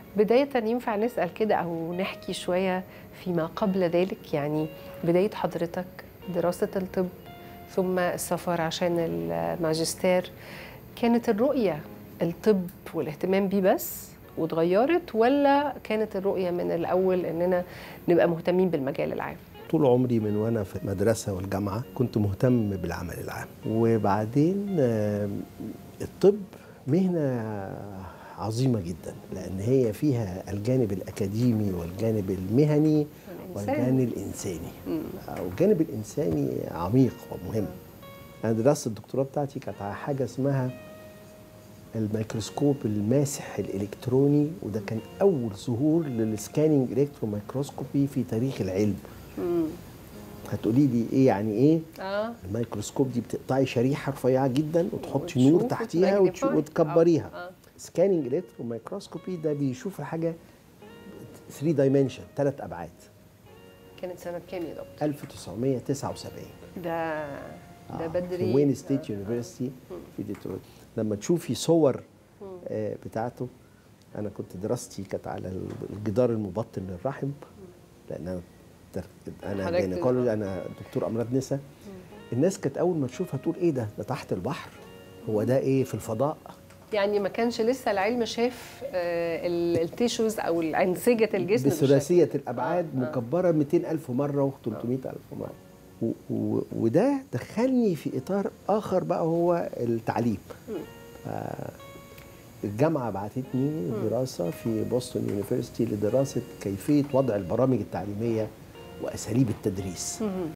بداية ينفع نسأل كده أو نحكي شوية فيما قبل ذلك يعني بداية حضرتك دراسة الطب ثم السفر عشان الماجستير كانت الرؤية الطب والاهتمام بيه بس واتغيرت ولا كانت الرؤية من الأول إننا نبقى مهتمين بالمجال العام؟ طول عمري من وانا في المدرسه والجامعه كنت مهتم بالعمل العام وبعدين آه، الطب مهنه عظيمه جدا لان هي فيها الجانب الاكاديمي والجانب المهني والجانب الانساني والجانب الانساني عميق ومهم انا دراسه الدكتوراه بتاعتي كانت على حاجه اسمها الميكروسكوب الماسح الالكتروني وده كان اول ظهور للسكاننج الكترون مايكروسكوبي في تاريخ العلم هتقولي لي ايه يعني ايه اه الميكروسكوب دي بتقطعي شريحه رفيعه جدا وتحطي نور وتشوف تحتيها وتماجنيفاي. وتشو- وتكبريها آه، آه. سكاننج الكترون مايكروسكوبي ده بيشوف الحاجه 3 دايمنشن ثلاث ابعاد كانت سنة كام يا دكتور؟ 1979 ده ده آه، بدري في وين ستيت يونيفرستي في ديترويت لما تشوفي صور آه، بتاعته انا كنت دراستي كانت على الجدار المبطن للرحم لان انا تر- انا حضرتك- جينيكولوجي انا دكتور امراض نساء الناس كانت اول ما تشوفها تقول ايه ده ده تحت البحر هو ده ايه في الفضاء يعني ما كانش لسه العلم شاف آه، ال- التيشوز او انسجه الجسم بالشكل بثلاثيه ده. الابعاد آه، آه. مكبره 200 الف مره و300 الف مره و- و- وده دخلني في اطار اخر بقى هو التعليم آه، الجامعه بعتتني دراسه في بوسطن يونيفرستي لدراسه كيفيه وضع البرامج التعليميه واساليب التدريس مهم.